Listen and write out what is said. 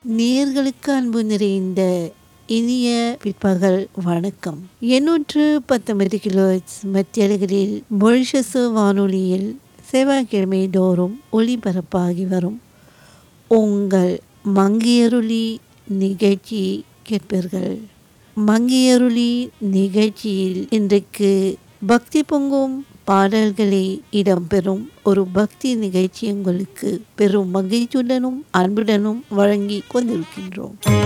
நேர்களுக்கு அன்பு நிறைந்த இனிய பிற்பகல் வணக்கம் எண்ணூற்று பத்தொன்பது கிலோ மத்தியலைகளில் மொழிஷஸ் வானொலியில் செவ்வாய்க்கிழமை தோறும் ஒளிபரப்பாகி வரும் உங்கள் மங்கையருளி நிகழ்ச்சி கேட்பீர்கள் மங்கையருளி நிகழ்ச்சியில் இன்றைக்கு பக்தி பொங்கும் பாடல்களை இடம்பெறும் ஒரு பக்தி நிகழ்ச்சி உங்களுக்கு பெரும் மகிழ்ச்சியுடனும் அன்புடனும் வழங்கி கொண்டிருக்கின்றோம்